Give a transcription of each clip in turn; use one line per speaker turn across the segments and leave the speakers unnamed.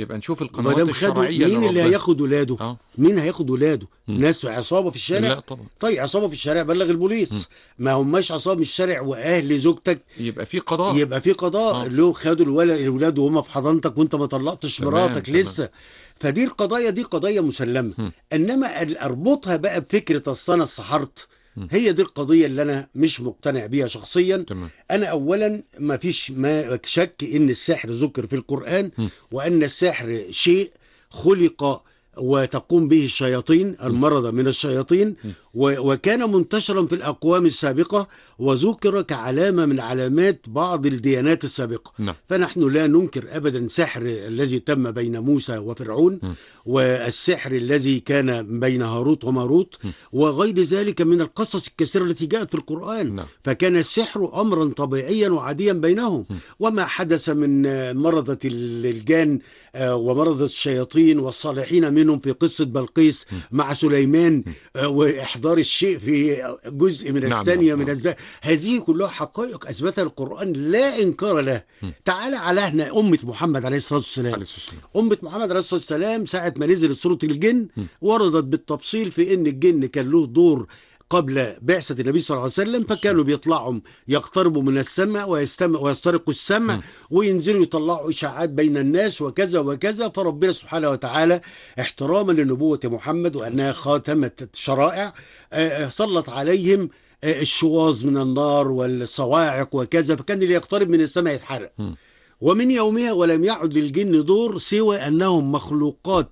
يبقى نشوف
ما
القنوات
دام خدوا
الشرعيه
مين اللي
ربنا-
هياخد ولاده
اه
مين هياخد ولاده
مم.
ناس عصابه في الشارع
لا طبعا
طيب عصابه في الشارع بلغ البوليس
مم.
ما هماش عصابه من الشارع واهل زوجتك
يبقى في قضاء
يبقى في قضاء
آه.
اللي هو خدوا الولد الولاد وهم في حضانتك وانت ما طلقتش
تمام،
مراتك
تمام.
لسه فدي القضايا دي قضايا مسلمه
مم.
انما ال- اربطها بقى بفكره اصل انا السحرت
مم.
هي دي القضيه اللي انا مش مقتنع بيها شخصيا
تمام
انا اولا ما فيش ما شك ان السحر ذكر في القران
م.
وان السحر شيء خلق وتقوم به الشياطين المرضى من الشياطين و- وكان منتشرا في الاقوام السابقه وذكر كعلامه من علامات بعض الديانات السابقه
نعم
فنحن لا ننكر ابدا سحر الذي تم بين موسى وفرعون
م.
والسحر الذي كان بين هاروت وماروت
م.
وغير ذلك من القصص الكثيره التي جاءت في القران
نعم
فكان السحر امرا طبيعيا وعاديا بينهم
م.
وما حدث من آه، مرضة ال- الجان آه، ومرضة الشياطين والصالحين منهم في قصة بلقيس مع سليمان آه، وإحضار الشيء في جزء من
نعم،
الثانية
نعم،
من
نعم.
الز... هذه كلها حقائق أثبتها القرآن لا إنكار له
م.
تعالى على احنا أمة محمد عليه الصلاة والسلام
عليه الصلاه والسلام
أمة محمد عليه الصلاة والسلام ساعة ما نزلت سورة الجن
م.
وردت بالتفصيل في إن الجن كان له دور قبل بعثة النبي صلى الله عليه وسلم فكانوا بيطلعوا يقتربوا من السماء ويستمع ويسترقوا السمع
م.
وينزلوا يطلعوا إشاعات بين الناس وكذا وكذا فربنا سبحانه وتعالى احتراما لنبوة محمد وأنها خاتمة الشرائع آه، سلط عليهم آه، الشواظ من النار والصواعق وكذا فكان اللي يقترب من السماء يتحرق
م.
ومن يومها ولم يعد للجن دور سوى أنهم مخلوقات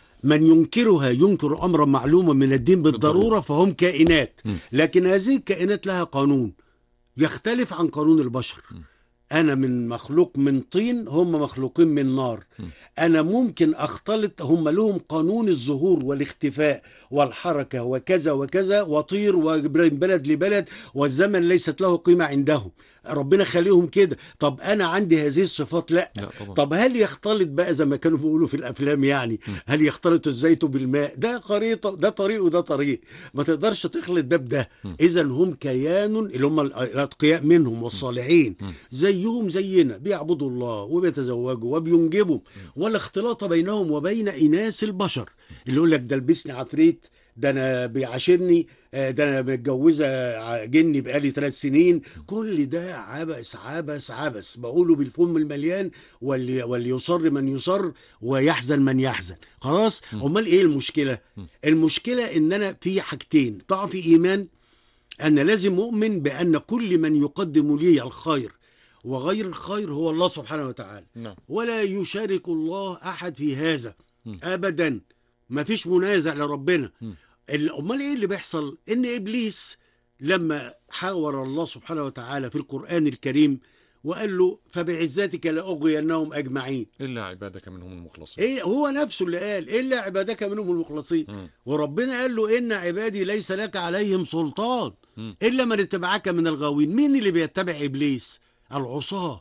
من ينكرها ينكر أمرا معلوما من الدين بالضرورة فهم كائنات
م.
لكن هذه الكائنات لها قانون يختلف عن قانون البشر
م.
أنا من مخلوق من طين هم مخلوقين من نار
م.
أنا ممكن أختلط هم لهم قانون الظهور والاختفاء والحركة وكذا وكذا وطير وبين بلد لبلد والزمن ليست له قيمة عندهم ربنا خليهم كده طب أنا عندي هذه الصفات لا
لا طبعا
طب هل يختلط بقى زي ما كانوا بيقولوا في الافلام يعني هل يختلط الزيت بالماء ده خريطه ده طريق وده طريق ما تقدرش تخلط ده بده
م.
اذا هم كيان اللي هم الاتقياء منهم والصالحين
م.
زيهم زينا بيعبدوا الله وبيتزوجوا وبينجبوا ولا اختلاط بينهم وبين اناث البشر اللي يقول لك ده لبسني عفريت ده انا بيعاشرني آه، ده انا متجوزه ع- جني بقالي ثلاث سنين كل ده عبث عبث عبث بقوله بالفم المليان واللي, واللي يصر من يصر ويحزن من يحزن خلاص امال ايه المشكله المشكله ان انا في حاجتين ضعف ايمان انا لازم اؤمن بان كل من يقدم لي الخير وغير الخير هو الله سبحانه وتعالى
نعم
ولا يشارك الله احد في هذا
م.
ابدا ما فيش منازع لربنا
م.
ال- امال ايه اللي بيحصل ان ابليس لما حاور الله سبحانه وتعالى في القران الكريم وقال له فبعزتك لاغوينهم اجمعين
الا عبادك منهم المخلصين
ايه هو نفسه اللي قال الا عبادك منهم المخلصين
مم.
وربنا قال له ان عبادي ليس لك عليهم سلطان
مم.
الا من اتبعك من الغاوين مين اللي بيتبع ابليس العصاه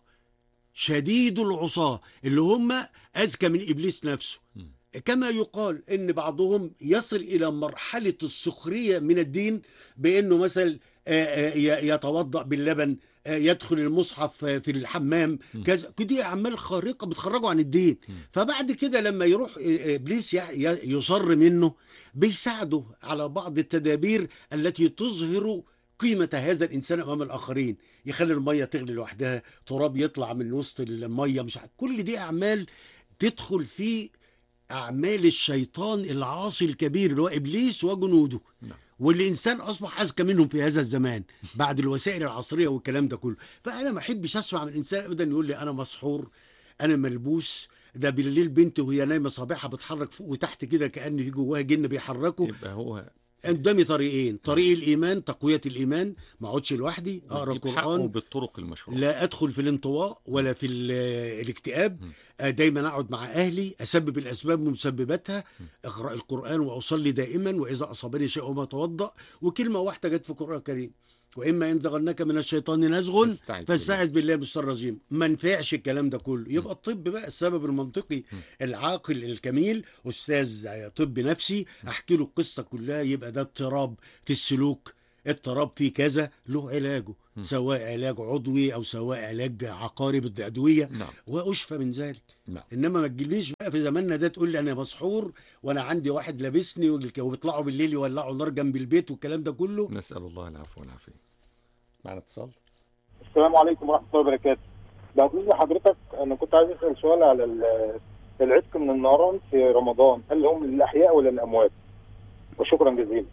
شديد العصاه اللي هم اذكى من ابليس نفسه
مم.
كما يقال ان بعضهم يصل الى مرحله السخريه من الدين بانه مثلا آه، آه، ي- يتوضا باللبن آه، يدخل المصحف آه، في الحمام كذا دي اعمال خارقه بتخرجوا عن الدين فبعد كده لما يروح آه، ابليس ي- ي- يصر منه بيساعده على بعض التدابير التي تظهر قيمة هذا الإنسان أمام الآخرين يخلي المية تغلي لوحدها تراب يطلع من وسط المية مش عارف كل دي أعمال تدخل في أعمال الشيطان العاصي الكبير اللي هو إبليس وجنوده
نعم.
والإنسان أصبح أذكى منهم في هذا الزمان بعد الوسائل العصرية والكلام ده كله فأنا ما أحبش أسمع من إنسان أبدا يقول لي أنا مسحور أنا ملبوس ده بالليل بنتي وهي نايمه صابعها بتحرك فوق وتحت كده كان في جواها جن بيحركه
يبقى هو
قدامي طريقين طريق الايمان تقويه الايمان ما اقعدش لوحدي اقرا
يجيب حقه
القران
بالطرق المشروعه
لا ادخل في الانطواء ولا في ال- الاكتئاب آه، دايما اقعد مع اهلي اسبب الاسباب ومسبباتها اقرا القران واصلي دائما واذا اصابني شيء ما اتوضا وكلمه واحده جت في القران الكريم واما ينزغنك من الشيطان نزغ
فاستعذ
فاستعذ بالله من الشيطان الرجيم ما نفعش الكلام ده كله يبقى الطب بقى السبب المنطقي العاقل الكميل استاذ طب نفسي احكي له القصه كلها يبقى ده اضطراب في السلوك اضطراب فيه كذا له علاجه
م.
سواء علاج عضوي او سواء علاج عقاري بالادويه
نعم
واشفى من ذلك
نعم
انما ما تجيليش بقى في زماننا ده تقول لي انا مسحور وانا عندي واحد لابسني والك- وبيطلعوا بالليل يولعوا نار جنب البيت والكلام ده كله
نسأل الله العفو والعافية معنا اتصال
السلام عليكم ورحمه الله وبركاته. بعد اذن حضرتك انا كنت عايز اسال سؤال على ال- العتق من النيران في رمضان هل هم للاحياء ولا للاموات؟ وشكرا جزيلا.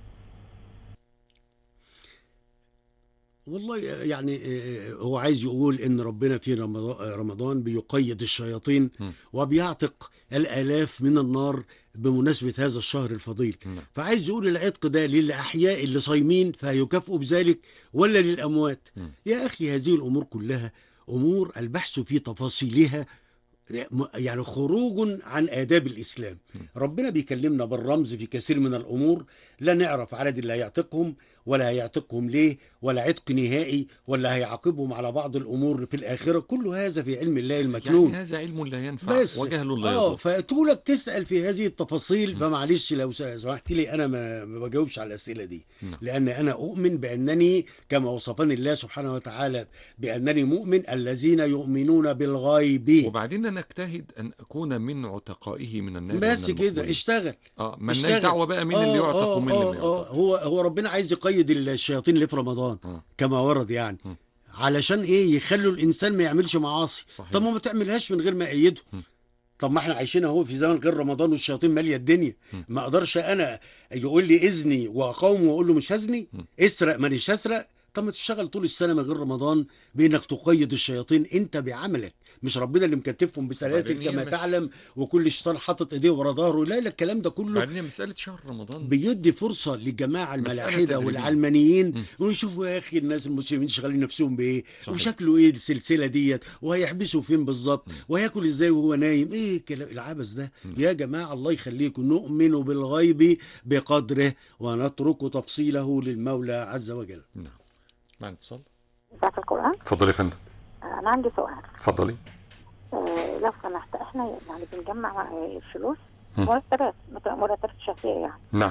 والله يعني آه، هو عايز يقول ان ربنا في رمضان رمضان بيقيد الشياطين
م.
وبيعتق الالاف من النار بمناسبه هذا الشهر الفضيل
نعم
فعايز يقول العتق ده للاحياء اللي صايمين فيكافئوا بذلك ولا للاموات
م.
يا اخي هذه الامور كلها امور البحث في تفاصيلها يعني خروج عن آداب الإسلام ربنا بيكلمنا بالرمز في كثير من الأمور لا نعرف عدد اللي هيعتقهم ولا هيعتقهم ليه ولا عتق نهائي ولا هيعاقبهم على بعض الأمور في الآخرة كل هذا في علم الله المكنون
يعني هذا علم لا ينفع
بس
وجهل لا
اه
يضر
فاتولك تسال في هذه التفاصيل فمعلش لو سمحت لي انا ما ما بجاوبش على الاسئله دي
نعم.
لان انا اؤمن بانني كما وصفني الله سبحانه وتعالى بانني مؤمن الذين يؤمنون بالغيب
وبعدين أنا أجتهد أن أكون من عتقائه من النار
بس
ومن
كده
المقبولين.
اشتغل
اه مالناش
اشتغل.
دعوة بقى مين اللي
آه،
يعتق
آه،
ومين اللي ما
آه،
يعتق
آه، هو هو ربنا عايز يقيد الشياطين اللي في رمضان
آه.
كما ورد يعني
م.
علشان ايه يخلوا الانسان ما يعملش معاصي
صحيح.
طب ما ما تعملهاش من غير ما ايده
م.
طب ما احنا عايشين اهو في زمن غير رمضان والشياطين ماليه الدنيا
م.
ما اقدرش انا يقول لي اذني واقاومه واقول له مش هزني
م.
اسرق مانيش هسرق طب ما تشتغل طول السنه من غير رمضان بانك تقيد الشياطين انت بعملك مش ربنا اللي مكتفهم بسلاسل
وبعدين هي
كما
مس-
تعلم وكل شيطان حاطط ايديه ورا ظهره لا لا الكلام ده كله
بعدين هي مسألة شهر رمضان
بيدي فرصه للجماعه
مسألة
الملاحده
تدريبية.
والعلمانيين
مم.
ويشوفوا يا اخي الناس المسلمين شغالين نفسهم بايه
صحيح.
وشكله ايه السلسله ديت وهيحبسوا فين بالظبط
مم.
وهياكل ازاي وهو نايم ايه الكلام العبث ده
مم.
يا جماعه الله يخليكم نؤمن بالغيب بقدره ونترك تفصيله للمولى عز وجل
نعم معنا اتصال
بتاعت القرآن
اتفضلي يا فندم
أنا عندي سؤال
اتفضلي
آه لو سمحت إحنا يعني بنجمع آه، فلوس
مم.
مرتبات مت- مرتبات شهرية يعني
نعم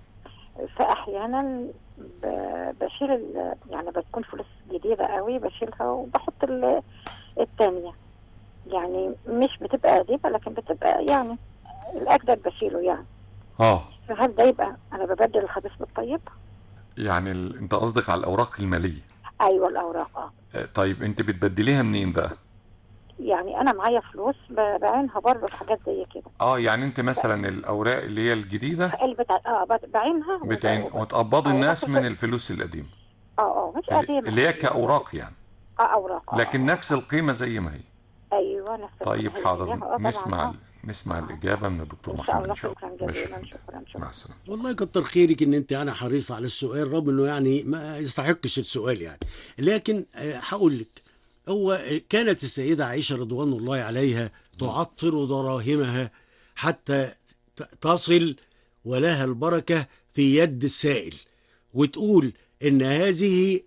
فأحيانا ب- بشيل ال- يعني بتكون فلوس جديدة قوي بشيلها وبحط ال- التانية يعني مش بتبقى قديمة لكن بتبقى يعني الأجدد بشيله يعني
اه
فهل ده يبقى أنا ببدل الخبيث بالطيب؟
يعني ال... انت قصدك على الاوراق الماليه
أيوة الأوراق اه
آه، طيب انت بتبدليها منين بقى
يعني أنا معايا فلوس ب- بعينها برضه في حاجات زي كده
اه يعني انت مثلا الاوراق اللي هي الجديده
البتاع اه بت- بعينها وب-
بتعين
وب-
وتقبضي
آه،
الناس
باخد-
من الفلوس القديمه
اه اه مش
اللي
قديمة
اللي هي كاوراق يعني
اه اوراق آه،
لكن
آه.
نفس القيمه زي ما هي
ايوه نفس
طيب
القيمة.
حاضر
آه، طبعاً،
نسمع
آه.
ال- نسمع الاجابه من الدكتور
ان شاء
محمد
الله
ان شاء
شكرا
الله ماشي يا
جزيلا
فندم.
شكرا
مع
شكرا
السلامه
والله كتر خيرك ان انت انا حريص على السؤال رغم انه يعني ما يستحقش السؤال يعني لكن آه، هقول لك هو آه، كانت السيده عائشه رضوان الله عليها تعطر دراهمها حتى ت- تصل ولها البركه في يد السائل وتقول ان هذه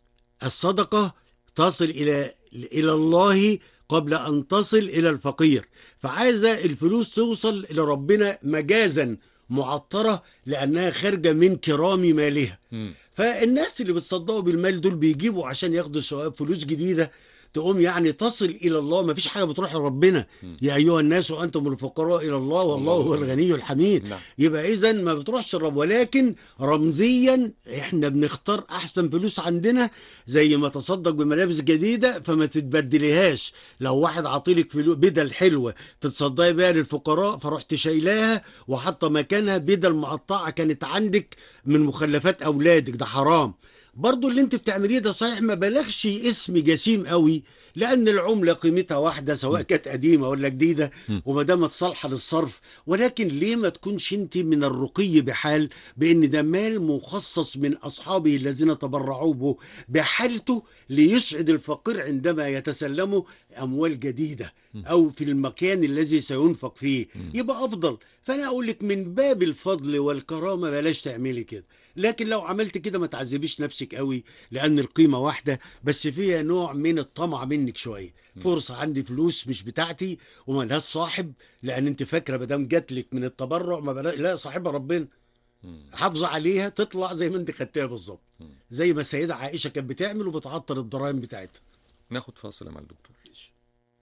الصدقه تصل الى الى الله قبل ان تصل الى الفقير فعايزه الفلوس توصل لربنا مجازا معطره لانها خارجه من كرام مالها
مم.
فالناس اللي بتصدقوا بالمال دول بيجيبوا عشان ياخدوا ثواب فلوس جديده تقوم يعني تصل الى الله ما فيش حاجه بتروح لربنا
مم.
يا ايها الناس وانتم الفقراء الى الله والله هو الغني الحميد
نعم
يبقى اذا ما بتروحش الرب ولكن رمزيا احنا بنختار احسن فلوس عندنا زي ما تصدق بملابس جديده فما تتبدليهاش لو واحد عاطيلك فلوس بدل حلوه تتصدقي بيها للفقراء فرحت شايلاها وحاطه مكانها بدل مقطعه كانت عندك من مخلفات اولادك ده حرام برضو اللي انت بتعمليه ده صحيح ما بلغش اسم جسيم قوي لان العمله قيمتها واحده سواء كانت قديمه ولا جديده
م.
وما دامت صالحه للصرف ولكن ليه ما تكونش انت من الرقي بحال بان ده مال مخصص من اصحابه الذين تبرعوا به بحالته ليسعد الفقير عندما يتسلمه اموال جديده او في المكان الذي سينفق فيه يبقى افضل فانا اقول لك من باب الفضل والكرامه بلاش تعملي كده لكن لو عملت كده ما تعذبيش نفسك قوي لان القيمه واحده بس فيها نوع من الطمع منك شويه فرصه عندي فلوس مش بتاعتي وما لهاش صاحب لان انت فاكره ما دام جات لك من التبرع ما بلا... لا صاحبها ربنا
مم.
حافظه عليها تطلع زي ما انت خدتها بالظبط
مم.
زي ما السيده عائشه كانت بتعمل وبتعطر الضرائم بتاعتها
ناخد فاصل مع الدكتور